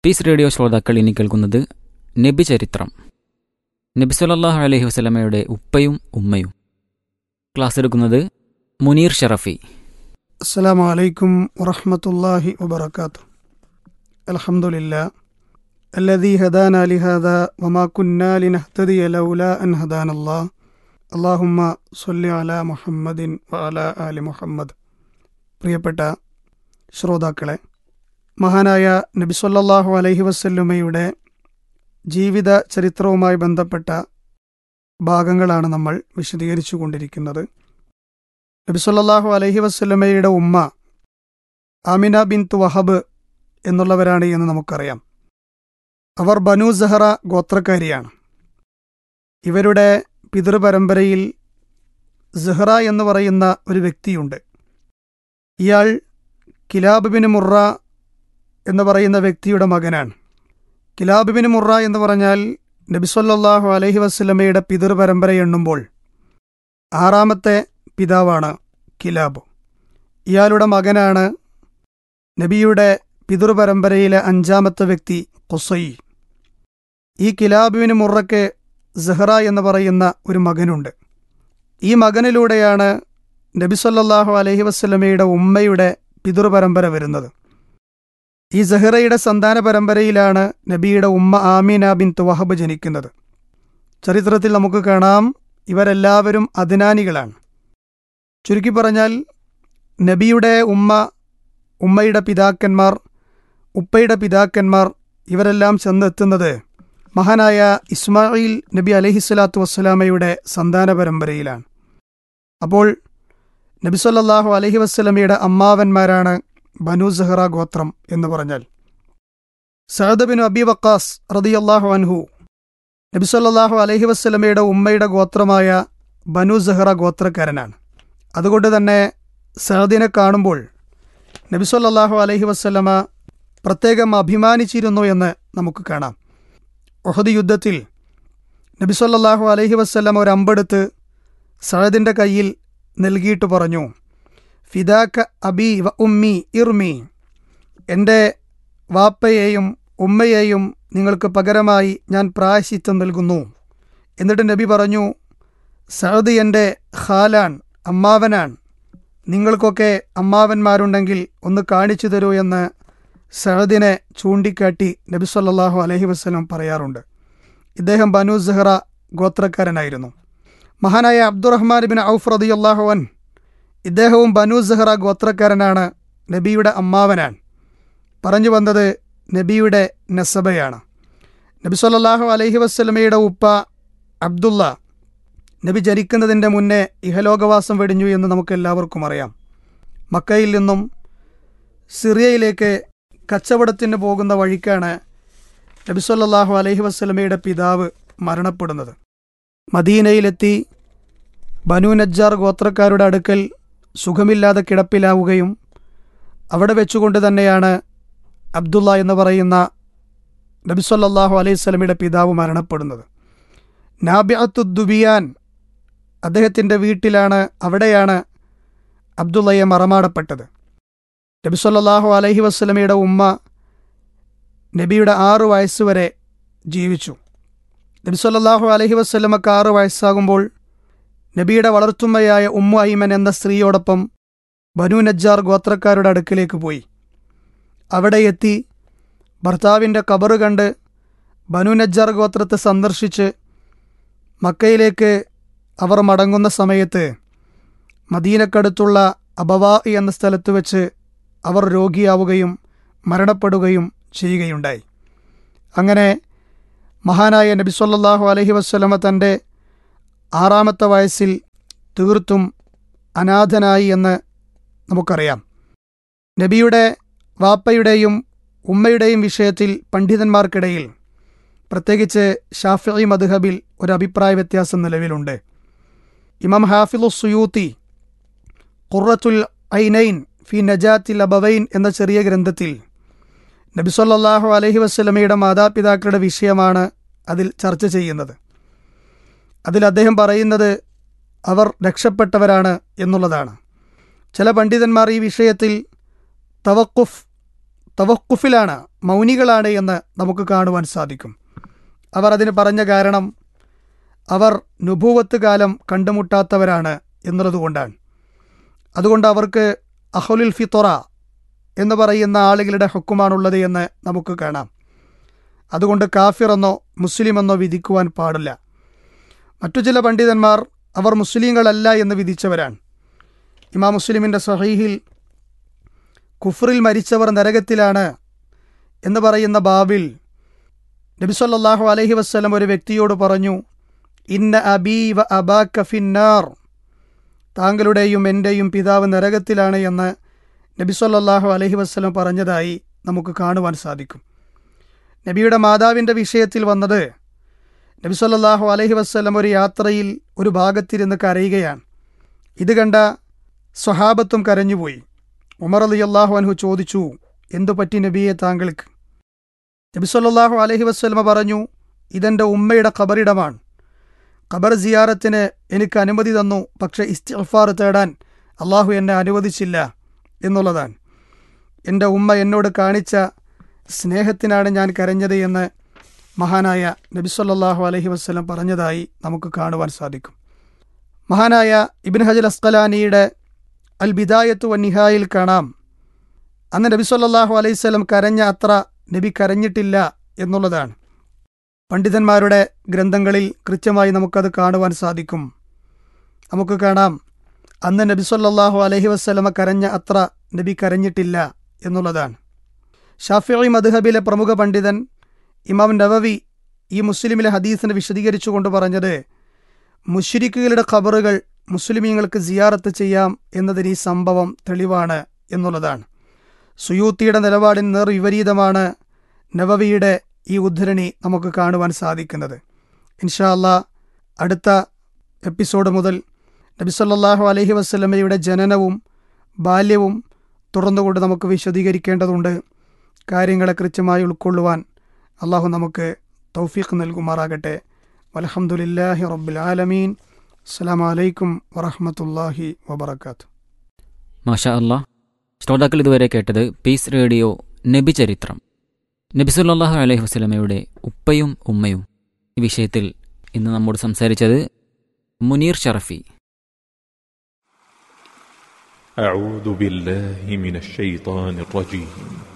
piece radio ശ്രോതാക്കൾ ഇനി കേൾക്കുന്നത് നബി ചരിത്രം നബി സല്ലല്ലാഹു അലൈഹി വസല്ലമയുടെ ഉപ്പയും ഉമ്മയും ക്ലാസ് എടുക്കുന്നത് മുനീർ ഷറഫി السلام عليكم ورحمة الله وبركاته الحمد لله الذي هدانا لهذا وما كنا لنهتدي لولا أن هدانا الله اللهم صل على محمد وعلى آل محمد പ്രിയപ്പെട്ട ശ്രോതാക്കളെ മഹാനായ നബി സല്ലല്ലാഹു അലൈഹി വസല്ലമയുടെ ജീവിത ചരിത്രവുമായി ബന്ധപ്പെട്ട ഭാഗങ്ങളാണ് നമ്മൾ വിശദീകരിച്ചു കൊണ്ടിരിക്കുന്നത് നബിസല്ലാഹു അലഹി വസ്ലമയുടെ ഉമ്മ ആമിന ബിൻ വഹബ് എന്നുള്ളവരാണ് എന്ന് നമുക്കറിയാം അവർ ബനു സഹറ ഗോത്രക്കാരിയാണ് ഇവരുടെ പിതൃപരമ്പരയിൽ സെഹ്റ എന്ന് പറയുന്ന ഒരു വ്യക്തിയുണ്ട് ഇയാൾ കിലാബ് ബിൻ മുറ എന്ന് പറയുന്ന വ്യക്തിയുടെ മകനാണ് കിലാബ് ബിൻ മുറ എന്ന് പറഞ്ഞാൽ നബിസല്ലാഹു അലഹി വസ്ലമയുടെ പിതൃപരമ്പര എണ്ണുമ്പോൾ ആറാമത്തെ പിതാവാണ് കിലാബ് ഇയാളുടെ മകനാണ് നബിയുടെ പിതൃപരമ്പരയിലെ അഞ്ചാമത്തെ വ്യക്തി കൊസൈ ഈ കിലാബുവിന് മുറയ്ക്ക് സെഹ്റ എന്ന് പറയുന്ന ഒരു മകനുണ്ട് ഈ മകനിലൂടെയാണ് നബി സല്ലല്ലാഹു അലൈഹി വസ്ലമയുടെ ഉമ്മയുടെ പിതൃപരമ്പര വരുന്നത് ഈ സെഹ്റയുടെ സന്താന പരമ്പരയിലാണ് നബിയുടെ ഉമ്മ ആമീന ബിൻ തുവഹബ് ജനിക്കുന്നത് ചരിത്രത്തിൽ നമുക്ക് കാണാം ഇവരെല്ലാവരും അദ്നാനികളാണ് ചുരുക്കി പറഞ്ഞാൽ നബിയുടെ ഉമ്മ ഉമ്മയുടെ പിതാക്കന്മാർ ഉപ്പയുടെ പിതാക്കന്മാർ ഇവരെല്ലാം ചെന്നെത്തുന്നത് മഹാനായ ഇസ്മായിൽ നബി അലഹിസ്വലാത്തു വസ്സലാമയുടെ സന്താന പരമ്പരയിലാണ് അപ്പോൾ നബി സല്ലല്ലാഹു അലഹി വസ്സലമയുടെ അമ്മാവന്മാരാണ് ബനു സഹറ ഗോത്രം എന്ന് പറഞ്ഞാൽ സഅദ് ബിൻ അബി വക്കാസ് റദിയല്ലാഹു അൻഹു നബി സല്ലല്ലാഹു അലഹി വസ്സലമയുടെ ഉമ്മയുടെ ഗോത്രമായ ബനു സഹറ ഗോത്രക്കാരനാണ് അതുകൊണ്ട് തന്നെ സഹദിനെ കാണുമ്പോൾ നബി സല്ലല്ലാഹു അലൈഹി വസ്ലമ പ്രത്യേകം അഭിമാനിച്ചിരുന്നു എന്ന് നമുക്ക് കാണാം ഒഹദ് യുദ്ധത്തിൽ നബി സല്ലല്ലാഹു അലൈഹി വസ്ലമ ഒരു അമ്പെടുത്ത് സഹദിൻ്റെ കയ്യിൽ നൽകിയിട്ട് പറഞ്ഞു ഫിദാക്ക അബി വ ഉമ്മി ഇർമി എൻ്റെ വാപ്പയെയും ഉമ്മയെയും നിങ്ങൾക്ക് പകരമായി ഞാൻ പ്രായശിത്വം നൽകുന്നു എന്നിട്ട് നബി പറഞ്ഞു സഹദ് എൻ്റെ ഖാലാൻ അമ്മാവനാൻ നിങ്ങൾക്കൊക്കെ അമ്മാവന്മാരുണ്ടെങ്കിൽ ഒന്ന് കാണിച്ചു തരൂ എന്ന് സഹദിനെ ചൂണ്ടിക്കാട്ടി നബി സല്ലല്ലാഹു അലൈഹി വസ്ലം പറയാറുണ്ട് ഇദ്ദേഹം ബനു സെഹ്റ ഗോത്രക്കാരനായിരുന്നു മഹാനായ അബ്ദുറഹ്മാൻ ബിൻ ഔഫ് റദിയല്ലാഹു അൻ ഇദ്ദേഹവും ബനു സെഹ്റ ഗോത്രക്കാരനാണ് നബിയുടെ അമ്മാവനാൻ പറഞ്ഞു വന്നത് നബിയുടെ നസബയാണ് നബി സല്ലല്ലാഹു അലൈഹി വസ്ലമയുടെ ഉപ്പ അബ്ദുള്ള നബി ജനിക്കുന്നതിൻ്റെ മുന്നേ ഇഹലോകവാസം വെടിഞ്ഞു എന്ന് നമുക്ക് എല്ലാവർക്കും അറിയാം മക്കയിൽ നിന്നും സിറിയയിലേക്ക് കച്ചവടത്തിന് പോകുന്ന വഴിക്കാണ് നബി സല്ലല്ലാഹു അലൈഹി വസ്ലമയുടെ പിതാവ് മരണപ്പെടുന്നത് മദീനയിലെത്തി ബനു നജ്ജാർ ഗോത്രക്കാരുടെ അടുക്കൽ സുഖമില്ലാതെ കിടപ്പിലാവുകയും അവിടെ വെച്ചുകൊണ്ട് തന്നെയാണ് അബ്ദുള്ള എന്ന് പറയുന്ന നബി സല്ലല്ലാഹു അലൈഹി വസ്ലമയുടെ പിതാവ് മരണപ്പെടുന്നത് നാബിഅത്തുദ്ദുബിയാൻ അദ്ദേഹത്തിൻ്റെ വീട്ടിലാണ് അവിടെയാണ് അബ്ദുള്ളയെ മറമാടപ്പെട്ടത് നബി സല്ലല്ലാഹു അലൈഹി വസ്ലമയുടെ ഉമ്മ നബിയുടെ ആറു വയസ്സുവരെ ജീവിച്ചു നബി സല്ലല്ലാഹു അലൈഹി വസ്ലമക്ക് ആറ് വയസ്സാകുമ്പോൾ നബിയുടെ വളർത്തുമ്മയായ ഉമ്മു ഐമൻ എന്ന സ്ത്രീയോടൊപ്പം ബനു നജ്ജാർ ഗോത്രക്കാരുടെ അടുക്കിലേക്ക് പോയി അവിടെ എത്തി ഭർത്താവിൻ്റെ കബറ് കണ്ട് ബനു നജ്ജാർ ഗോത്രത്തെ സന്ദർശിച്ച് മക്കയിലേക്ക് അവർ മടങ്ങുന്ന സമയത്ത് മദീനക്കടുത്തുള്ള അബവാ എന്ന സ്ഥലത്ത് വെച്ച് അവർ രോഗിയാവുകയും മരണപ്പെടുകയും ചെയ്യുകയുണ്ടായി അങ്ങനെ മഹാനായ നബി സല്ലല്ലാഹു അലൈഹി വസ്ലമ തൻ്റെ ആറാമത്തെ വയസ്സിൽ തീർത്തും അനാഥനായി എന്ന് നമുക്കറിയാം നബിയുടെ വാപ്പയുടെയും ഉമ്മയുടെയും വിഷയത്തിൽ പണ്ഡിതന്മാർക്കിടയിൽ പ്രത്യേകിച്ച് ഷാഫി മദ്ഹബിൽ ഒരു അഭിപ്രായ വ്യത്യാസം നിലവിലുണ്ട് ഇമാം ഹാഫിലു സുയൂത്തി ഖുറത്തുൽ ഐനൈൻ ഫി നജാത്തിൽ അബവൈൻ എന്ന ചെറിയ ഗ്രന്ഥത്തിൽ നബിസൊല്ലാഹു അലഹി വസ്ലമയുടെ മാതാപിതാക്കളുടെ വിഷയമാണ് അതിൽ ചർച്ച ചെയ്യുന്നത് അതിൽ അദ്ദേഹം പറയുന്നത് അവർ രക്ഷപ്പെട്ടവരാണ് എന്നുള്ളതാണ് ചില പണ്ഡിതന്മാർ ഈ വിഷയത്തിൽ തവക്കുഫ് തവക്കുഫിലാണ് മൗനികളാണ് എന്ന് നമുക്ക് കാണുവാൻ സാധിക്കും അവർ അതിന് പറഞ്ഞ കാരണം അവർ നുഭൂവത്ത് കാലം കണ്ടുമുട്ടാത്തവരാണ് എന്നുള്ളതുകൊണ്ടാണ് അതുകൊണ്ട് അവർക്ക് അഹുലുൽ ഫിത്തൊറ എന്ന് പറയുന്ന ആളുകളുടെ ഹുക്കുമാണുള്ളത് എന്ന് നമുക്ക് കാണാം അതുകൊണ്ട് കാഫിറെന്നോ മുസ്ലിമെന്നോ വിധിക്കുവാൻ പാടില്ല മറ്റു ചില പണ്ഡിതന്മാർ അവർ മുസ്ലിങ്ങളല്ല എന്ന് വിധിച്ചവരാണ് ഇമാം മുസ്ലിമിൻ്റെ സഹീഹിൽ കുഫറിൽ മരിച്ചവർ നരകത്തിലാണ് എന്ന് പറയുന്ന ബാബിൽ നബിസല്ലാഹു അലഹി വസ്ലം ഒരു വ്യക്തിയോട് പറഞ്ഞു ഇന്ന അബീ വ അബാക്ക ഫിന്നാർ താങ്കളുടെയും എൻ്റെയും പിതാവ് നരകത്തിലാണ് എന്ന് നബിസല്ലാഹു അലഹി വസ്ലം പറഞ്ഞതായി നമുക്ക് കാണുവാൻ സാധിക്കും നബിയുടെ മാതാവിൻ്റെ വിഷയത്തിൽ വന്നത് നബി സല്ലാഹു അലഹി വസ്ലം ഒരു യാത്രയിൽ ഒരു ഭാഗത്തിരുന്ന് കരയുകയാണ് ഇത് കണ്ട സ്വഹാബത്തും കരഞ്ഞുപോയി ഉമർ അലി അള്ളാഹു അൻഹു ചോദിച്ചു എന്തു പറ്റി നബിയെ താങ്കൾക്ക് നബി സല്ലാഹു അലഹി വസ്ലമ പറഞ്ഞു ഇതെൻ്റെ ഉമ്മയുടെ ഖബറിടമാണ് ഖബർ സിയാറത്തിന് എനിക്ക് അനുമതി തന്നു പക്ഷേ ഇസ്തിഫാർ തേടാൻ അള്ളാഹു എന്നെ അനുവദിച്ചില്ല എന്നുള്ളതാണ് എൻ്റെ ഉമ്മ എന്നോട് കാണിച്ച സ്നേഹത്തിനാണ് ഞാൻ കരഞ്ഞത് എന്ന് മഹാനായ നബിസ്വല്ലാഹു അലഹി വസ്ലം പറഞ്ഞതായി നമുക്ക് കാണുവാൻ സാധിക്കും മഹാനായ ഇബിൻ ഹജൽ അസ്കലാനിയുടെ അൽ ബിദായത്തു വ നിഹായിൽ കാണാം അന്ന് നബി സല്ലാഹു അലൈഹി സ്വലം കരഞ്ഞ അത്ര നബി കരഞ്ഞിട്ടില്ല എന്നുള്ളതാണ് പണ്ഡിതന്മാരുടെ ഗ്രന്ഥങ്ങളിൽ കൃത്യമായി നമുക്കത് കാണുവാൻ സാധിക്കും നമുക്ക് കാണാം അന്ന് നബി സല്ലാഹു അലഹി വസ്ലമ കരഞ്ഞ അത്ര നബി കരഞ്ഞിട്ടില്ല എന്നുള്ളതാണ് ഷാഫി മദ്ഹബിലെ പ്രമുഖ പണ്ഡിതൻ ഇമാം നവവി ഈ മുസ്ലിമിലെ ഹദീസിനെ വിശദീകരിച്ചുകൊണ്ട് പറഞ്ഞത് മുഷിരിക്കുകളുടെ ഖബറുകൾ മുസ്ലിമീങ്ങൾക്ക് സിയാറത്ത് ചെയ്യാം എന്നതിന് ഈ സംഭവം തെളിവാണ് എന്നുള്ളതാണ് സുയൂത്തിയുടെ നിലപാടിന് നേർ വിപരീതമാണ് നവവിയുടെ ഈ ഉദ്ധരണി നമുക്ക് കാണുവാൻ സാധിക്കുന്നത് ഇൻഷാ അല്ലാ അടുത്ത എപ്പിസോഡ് മുതൽ നബിസല്ലാഹു അലഹി വസ്ലമയുടെ ജനനവും ബാല്യവും തുറന്നുകൊണ്ട് നമുക്ക് വിശദീകരിക്കേണ്ടതുണ്ട് കാര്യങ്ങളെ കൃത്യമായി ഉൾക്കൊള്ളുവാൻ അള്ളാഹു നമുക്ക് തൗഫീഖ് നൽകുമാറാകട്ടെ വലഹമുല്ലാഹി റബ്ബുൽ ആലമീൻ അസ്സാം വലൈക്കും വറഹമത്തല്ലാഹി വബർക്കാത്തു മാഷാ അല്ലാ ശ്രോതാക്കൾ ഇതുവരെ കേട്ടത് പീസ് റേഡിയോ നബി ചരിത്രം നബിസുല്ലാഹു അലൈഹി വസ്ലമയുടെ ഉപ്പയും ഉമ്മയും ഈ വിഷയത്തിൽ ഇന്ന് നമ്മോട് സംസാരിച്ചത് മുനീർ ഷറഫി أعوذ بالله من الشيطان الرجيم